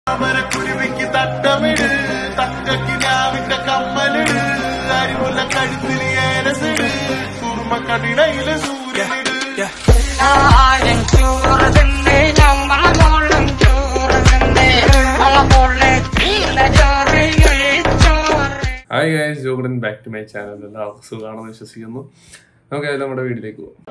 താമരക്കുരുവിക്ക് തട്ടമിട് തക്കക്ക് ഞാവിന്റെ കമ്മലിട് അരിമുല്ല കഴുത്തിൽ ഏലസിട് കുറുമക്കടിടയില് സൂര്യനിട് ആഴം ചോറതന്നെ ഞമ്മള മോളും ചോറതന്നെ മോളെ തീല ചോറ് ചോറ് ഹായ് ഗൈസ് ജോഗഡൻ ബാക്ക് ടു മൈ ചാനൽ എല്ലാവർക്കും സുഖമാണെന്ന് വിശ്വസിക്കുന്നു നമുക്ക് അതിൽ നമ്മുടെ വീട്ടിലേക്ക് പോകാം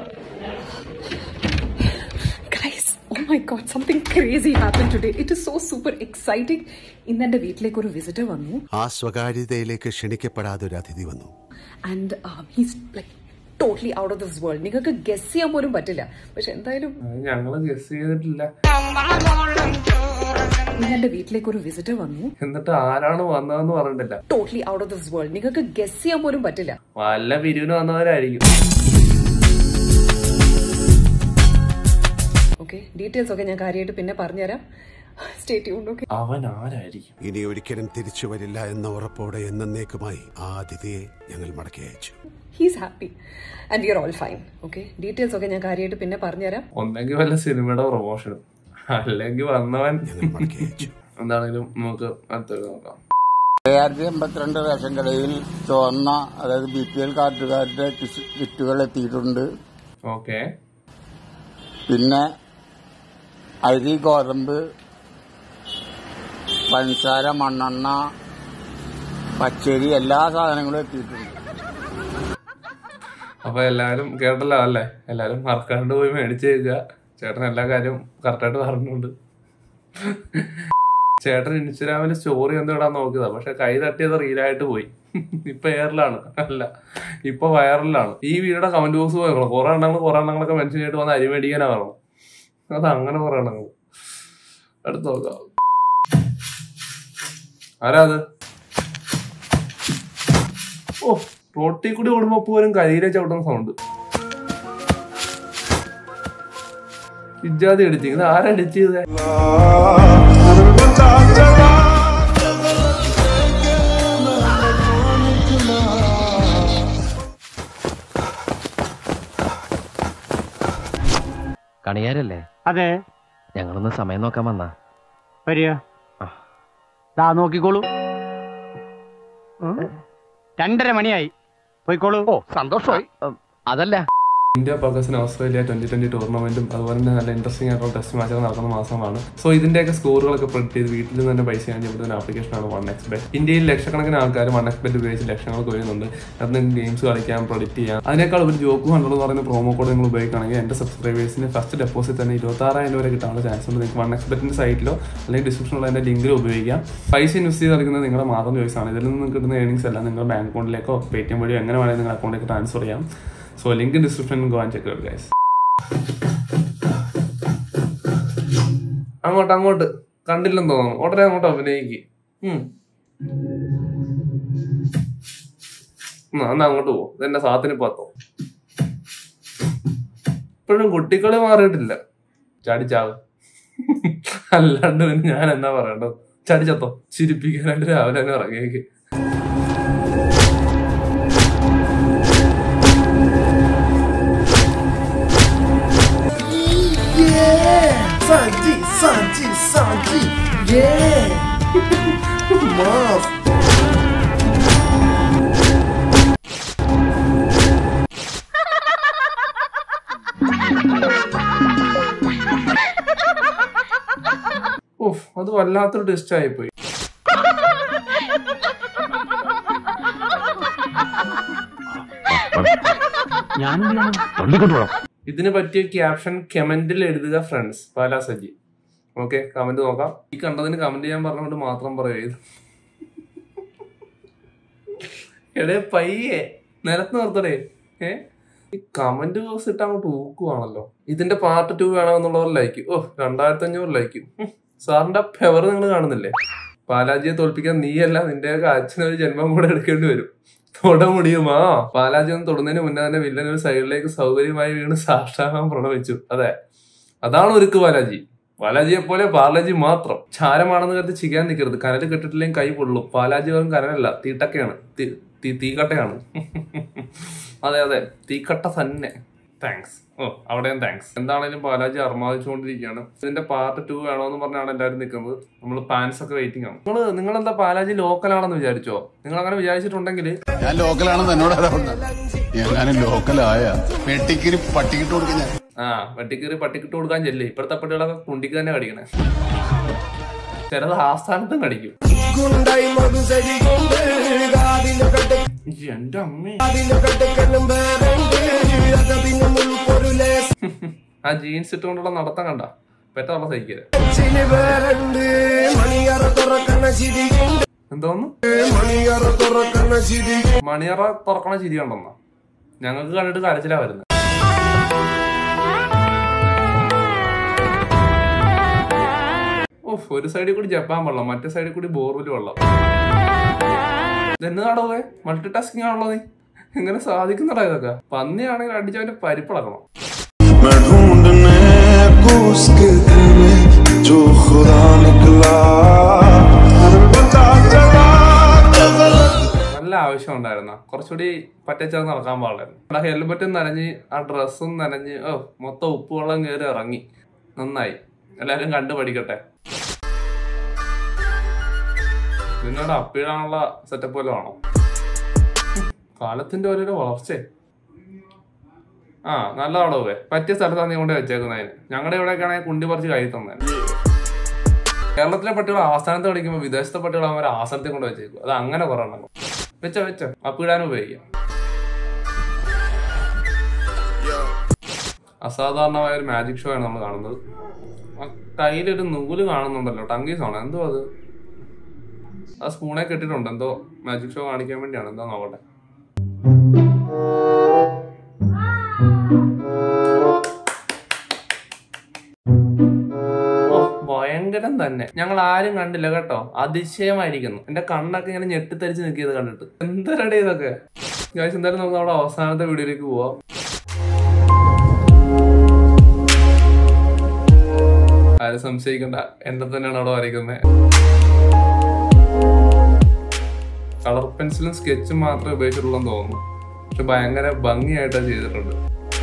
Guys, oh my god, something crazy happened today. It is so super exciting. ഇന്ന് എൻ്റെ വീട്ടിലേക്ക് ഒരു വിസിറ്റർ വന്നു ആ സ്വകാര്യതയിലേക്ക് ക്ഷണിക്കപ്പെടാതെ ഒരു അതിഥി വന്നു and he's like totally out of this world നിങ്ങൾക്ക് ഗസ് ചെയ്യാൻ പോലും പറ്റില്ല പക്ഷെ എന്തായാലും അത് ഞങ്ങള് ഗസ് ചെയ്തിട്ടില്ല ഞമ്മള മോളും ചോറതന്നെ ഇന്ന് എൻ്റെ വീട്ടിലേക്ക് ഒരു വിസിറ്റർ വന്നു എന്നിട്ട് ആരാണ് വന്നതെന്ന് പറഞ്ഞിട്ടില്ല totally out of this world നിങ്ങൾക്ക് ഗസ് ചെയ്യാൻ പോലും പറ്റില്ല വല്ല പിരിവിന് വന്നവരായിരിക്കും ഓക്കെ ഡീറ്റെയിൽസ് ഒക്കെ ഞാൻ കാര്യമായിട്ട് പിന്നെ പറഞ്ഞുതരാം സ്റ്റേ ട്യൂൺഡ് ഓക്കെ അവൻ ആരായിരിക്കും ഇനി ഒരിക്കലും തിരിച്ചു വരില്ല എന്ന ഉറപ്പോടെ എന്നേക്കുമായി ആ അതിഥിയെ ഞങ്ങൾ മടക്കി അയച്ചു he's happy and you are all fine okay details ഒക്കെ ഞാൻ കാര്യമായിട്ട് പിന്നെ പറഞ്ഞുതരാം ഒന്നെങ്കിൽ വല്ല സിനിമയുടെ പ്രൊമോഷനും അല്ലെങ്കിൽ വന്നവൻ ഞങ്ങൾ മടക്കി അയച്ചു എന്താണെങ്കിലും നമുക്ക് അടുത്തൊരു നോക്കാം രണ്ടായിരത്തി എൺപത്തിരണ്ട് റേഷൻ കടയിൽ ചുവന്ന അതായത് ബി പി എൽ കാർഡുകാരുടെ കിസ് കിറ്റുകൾ എത്തിയിട്ടുണ്ട് ഓക്കെ പിന്നെ അരി ഗോതമ്പ് പഞ്ചസാര മണ്ണെണ്ണ പച്ചരി എല്ലാ സാധനങ്ങളും എത്തിയിട്ടുണ്ട് അപ്പൊ എല്ലാരും കേട്ടല്ലോ അല്ലേ എല്ലാരും മറക്കാണ്ട് പോയി മേടിച്ചേക്കുക ചേട്ടൻ എല്ലാ കാര്യവും കറക്റ്റായിട്ട് പറഞ്ഞുണ്ട് ചേട്ടൻ ഇൻസ്റ്റാഗ്രാമിൽ സ്റ്റോറി എന്തോ ഇടാൻ നോക്കിയതാ പക്ഷെ കൈ തട്ടിയത് റീലായിട്ട് പോയി ഇപ്പൊ എയറിലാണ് അല്ല ഇപ്പൊ വൈറലാണ് ഈ വീഡിയോയുടെ കമന്റ് ബോക്സ് പോയല്ലോ കുറെ എണ്ണങ്ങൾ കുറെ എണ്ണങ്ങളൊക്കെ മെൻഷൻ ചെയ്തിട്ട് വന്ന് അരി മേടിക്കാനാ പറഞ്ഞു അത് അങ്ങനെ കുറെ എണ്ണങ്ങൾ അടുത്ത് നോക്കാം ആരാ അത് ഓ റോട്ടിൽ കൂടി ഓടുമ്പോ പോലും കരിയിലെ ചവിട്ടുന്ന സൗണ്ട് ഇജാതി എഡിറ്റിങ് ഇത് ആരാ എഡിറ്റ് ചെയ്തേ കണിയാരല്ലേ അതെ ഞങ്ങളൊന്ന് സമയം നോക്കാൻ വന്നാ വരിക ദാ നോക്കിക്കോളൂ ഉം. രണ്ടര മണിയായി പോയിക്കോളൂ ഓ സന്തോഷമായി അതല്ല India Pakistan Australia twenty twenty ടൂർണമെന്റും അതുപോലെ തന്നെ നല്ല ഇൻട്രസ്റ്റിംഗ് ആയിട്ടുള്ള ടെസ്റ്റ് മാച്ചുകൾ നടക്കുന്ന മാസമാണ് സോ ഇതിന്റെയൊക്കെ സ്കോറുകളൊക്കെ പ്രിന്റ് ചെയ്ത് വീട്ടിൽ നിന്ന് തന്നെ പൈസ ചെയ്യാൻ ചെയ്യുന്ന ആപ്ലിക്കേഷനാണ് വൺ എക്സ് ബെറ്റ് ഇന്ത്യയിൽ ലക്ഷക്കണക്കിന് ആൾക്കാർ വൺ എക്സ് ബെറ്റ് ഉപയോഗിച്ച് ലക്ഷങ്ങൾക്ക് വരുന്നുണ്ട് അത് നിങ്ങൾക്ക് ഗെയിംസ് കളിക്കാം പ്രൊഡിക്റ്റ് ചെയ്യാം അതിനേക്കാൾ ഒരു ജോക്ക് ഹൺഡ്രഡ് എന്ന് പറയുന്ന പ്രോമോ കോഡ് നിങ്ങൾ ഉപയോഗിക്കുകയാണെങ്കിൽ എന്റെ സബ്സ്ക്രൈബേഴ്സിന് ഫസ്റ്റ് ഡെപ്പോസിറ്റ് തന്നെ ഇരുപത്താറായിരം വരെ കിട്ടാനുള്ള ചാൻസ് ഉണ്ട് നിങ്ങൾക്ക് വൺ എക്സ് ബെറ്റിന്റെ സൈറ്റിലോ അല്ലെങ്കിൽ ഡിസ്ക്രിപ്ഷനിലുള്ള എന്റെ ലിങ്കിലോ ഉപയോഗിക്കാം പൈസ ഇൻവെസ്റ്റ് ചെയ്ത് കളിക്കുന്നത് നിങ്ങളുടെ മാത്രം ചോയ്സ് ആണ് ഇതിൽ നിന്ന് കിട്ടുന്ന ഏണിംഗ്സ് എല്ലാം നിങ്ങളുടെ ബാങ്ക് അക്കൗണ്ടിലേക്കോ പേ ടി എം വഴിയോ എങ്ങനെ വേണമെങ്കിൽ നിങ്ങളുടെ അക്കൗണ്ടിലേക്ക് ട്രാൻസ്ഫർ ചെയ്യാം സോ ലിങ്ക് ഡിസ്ക്രിപ്ഷനിൽ go and check out guys അങ്ങോട്ട് അങ്ങോട്ട് കണ്ടില്ലെന്ന് തോന്നുന്നു ഉടനെ അങ്ങോട്ട് അഭിനയിക്ക് ഉം. ഉം, എന്നാ അങ്ങോട്ട് പോ ഇതെന്റെ സാത്തിന് പത്തോ ഇപ്പോഴും കുട്ടികളെ മാറിയിട്ടില്ല ചാടിച്ചാവ് അല്ലാണ്ട് പിന്നെ ഞാൻ എന്നാ പറയണ്ടത് ചടിച്ചത്തോ ചിരിപ്പിക്കാനായിട്ട് രാവിലെ തന്നെ ഇറങ്ങിയേക്ക് Sanji, Sanji, Sanji, yeah! Mom! ഓഫ് അത് വല്ലാത്തൊരു ടെസ്റ്റ് ആയിപ്പോയി ഇതിന് പറ്റിയ ക്യാപ്ഷൻ കമന്റിൽ എഴുതുക friends Pala Saji okay comment നോക്കാം ഈ കണ്ടതിന് കമന്റ് ചെയ്യാൻ പറഞ്ഞുകൊണ്ട് മാത്രം പറയരുത് എടേ പയ്യെ നിലത്ത് നിർത്തടേ ഏ ഈ കമന്റ് ബോക്സ് ഇട്ട് അങ്ങോട്ട് ഊക്കുവാണല്ലോ ഇതിന്റെ പാർട്ട് ടു വേണമെന്നുള്ളവർ ലൈക്ക് ഓ രണ്ടായിരത്തി അഞ്ഞൂറ് ലൈക്ക് സാറിന്റെ ഫെവർ നിങ്ങൾ കാണുന്നില്ലേ പാലാജിയെ തോൽപ്പിക്കാൻ നീയല്ല നിന്റെയൊക്കെ അച്ഛനൊരു ജന്മം കൂടെ എടുക്കേണ്ടി വരും തൊട മുടിയുമാ പാലാജി ഒന്ന് തൊടുന്നതിന് മുന്നേ തന്നെ വില്ലൻ ഒരു സൈഡിലേക്ക് സൗകര്യമായി വീണ് സാഷ്ടാംഗം പ്രണവിച്ചു അതെ അതാണ് ഒരുക്ക് ബാലാജി ബാലാജിയെ പോലെ പാലാജി മാത്രം ചാരമാണെന്ന് കരുതി ചികാൻ നിൽക്കരുത് കനൽ കെട്ടിട്ടില്ലെങ്കിൽ കൈ പൊള്ളും പാലാജി വെറും കനലല്ല തീട്ടക്കയാണ് തീ- തീ- തീക്കട്ടയാണ് അതെ അതെ തീക്കട്ട തന്നെ താങ്ക്സ് ഓ അവിടെയും താങ്ക്സ് എന്താണേലും ബാലാജി അർമാദിച്ചുകൊണ്ടിരിക്കുകയാണ് ഇതിന്റെ പാർട്ട് ടു വേണോന്ന് പറഞ്ഞാണ് എല്ലാവരും നിൽക്കുന്നത് നമ്മൾ പാൻസ് ഒക്കെ വെയിറ്റിംഗ് ആണ് നിങ്ങൾ നിങ്ങൾ എന്താ ബാലാജി ലോക്കലാണെന്ന് വിചാരിച്ചോ നിങ്ങൾ അങ്ങനെ വിചാരിച്ചിട്ടുണ്ടെങ്കിൽ ഞാൻ ലോക്കലാണെന്ന് എന്നോട് ആരാവുന്ന എങ്ങാനും ലോക്കലായ പെട്ടിക്കിരി പട്ടിക്കിട്ട് കൊടുക്കാൻ ഞാൻ ആ വെട്ടിക്കേറി പട്ടിക്കിട്ട് കൊടുക്കാൻ ചെല്ലേ ഇപ്പോഴത്തെ പട്ടികളൊക്കെ കുണ്ടിക്ക് തന്നെ കടിക്കണേ ചിലത് ആസ്ഥാനത്തും കടിക്കും ഈ എന്റെ അമ്മേ ആ ജീൻസ് ഇട്ടുകൊണ്ടുള്ള നടത്തം കണ്ട പെറ്റുള്ള സഹിക്കരുത് എന്തോന്ന് മണിയറ തുറക്കണ ചിരി കണ്ടെന്നാ ഞങ്ങൾക്ക് കണ്ടിട്ട് കരച്ചിലാ വരുന്നത് ഓഹ് ഒരു സൈഡിൽ കൂടി ജപ്പാൻ വെള്ളം മറ്റേ സൈഡിൽ കൂടി ബോർവെൽ വെള്ളം എന്നതാടോ മൾട്ടി ടാസ്കിങ് ആണല്ലോ നീ എങ്ങനെ സാധിക്കുന്നടാ ഇതൊക്കെ പന്നിയാണെങ്കിൽ അടിച്ചവന്റെ പരിപ്പിളക്കണം मैं ढूंढने को उसके दिल में जो खुदा निकला पता चला कि गलत നല്ല ആവശ്യം ഉണ്ടായിരുന്ന കുറച്ചുകൂടി പറ്റച്ചേർന്ന് നടക്കാൻ പാടില്ലായിരുന്നു ആ ഹെൽമെറ്റും നനഞ്ഞ് ആ ഡ്രസ്സും നനഞ്ഞ് ഓ മൊത്തം ഉപ്പുവെള്ളം കയറി ഇറങ്ങി നന്നായി എല്ലാരും കണ്ടു പഠിക്കട്ടെ നിന്നോട് അപ്പീഴാനുള്ള സെറ്റപ്പ് വല്ലതും ആണോ കാലത്തിന്റെ ഓരോരോ വളർച്ചേ ആ നല്ലതാണോ വേ പറ്റിയ സ്ഥലത്താണ് നീ കൊണ്ട് വെച്ചേക്കുന്നതിന് ഞങ്ങളുടെ ഇവിടെയൊക്കെ ആണെങ്കിൽ കുണ്ടി പറിച്ച് കൈ തന്നെ കേരളത്തിലെ പട്ടികൾ ആസ്ഥാനത്ത് കളിക്കുമ്പോൾ വിദേശത്തെ പട്ടികൾ അവരെ ആസനത്തിൽ കൊണ്ട് വെച്ചേക്കും അത് അങ്ങനെ കുറെ എണ്ണം വെച്ചോ വെച്ചോ അപ്പിടാനും ഉപയോഗിക്കാം അസാധാരണമായ ഒരു മാജിക് ഷോ ആണ് നമ്മൾ കാണുന്നത് ആ കയ്യിലൊരു നൂല് കാണുന്നുണ്ടല്ലോ ടങ്കീസ് ആണ് എന്തോ അത് ആ സ്പൂണെ കെട്ടിട്ടുണ്ട് എന്തോ മാജിക് ഷോ കാണിക്കാൻ വേണ്ടിയാണ് എന്തോ നോക്കട്ടെ ഓ, ഭയങ്കരം തന്നെ ഞങ്ങൾ ആരും കണ്ടില്ല കേട്ടോ അതിശയമായിരിക്കുന്നു എന്റെ കണ്ണൊക്കെ ഇങ്ങനെ ഞെട്ടിത്തരിച്ച് നിൽക്കിയത് കണ്ടിട്ട് എന്തരടെ ഇതൊക്കെ ഗൈസ് എന്തായാലും നമുക്ക് നമ്മുടെ അവസാനത്തെ വീഡിയോയിലേക്ക് പോവാം ആരും സംശയിക്കണ്ട എന്നെ തന്നെയാണ് അവിടെ വരയ്ക്കുന്നത് കളർ പെൻസിലും സ്കെച്ചും മാത്രമേ ഉപയോഗിച്ചിട്ടുള്ളൂ എന്ന് തോന്നുന്നു പക്ഷെ ഭയങ്കര ഭംഗിയായിട്ടാണ് ചെയ്തിട്ടുണ്ട്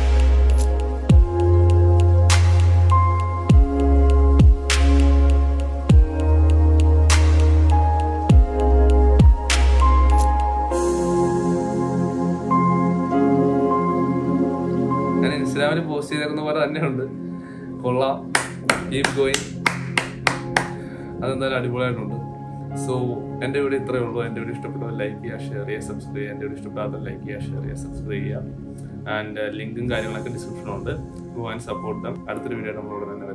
ഞാൻ ഇൻസ്റ്റാഗ്രാമിൽ പോസ്റ്റ് ചെയ്തേക്കുന്ന പോലെ തന്നെയുണ്ട് കൊള്ളാം കീപ് ഗോയിങ് അതെന്തായാലും അടിപൊളിയായിട്ടുണ്ട് സോ എൻ്റെ വീഡിയോ ഇത്രയേ ഉള്ളൂ എൻ്റെ വീഡിയോ ഇഷ്ടപ്പെട്ടത് ലൈക്ക് ചെയ്യുക ഷെയർ ചെയ്യുക സബ്സ്ക്രൈബ് ചെയ്യുക എൻ്റെ വീഡിയോ ഇഷ്ടപ്പെടാത്ത ലൈക്ക് ചെയ്യുക ഷെയർ ചെയ്യുക സബ്സ്ക്രൈബ് ചെയ്യുക ആൻഡ് ലിങ്കും കാര്യങ്ങളൊക്കെ ഡിസ്ക്രിപ്ഷനുണ്ട് ഗോ ആൻഡ് സപ്പോർട്ട് ദം അടുത്തൊരു വീഡിയോ നമ്മളോട് തന്നെ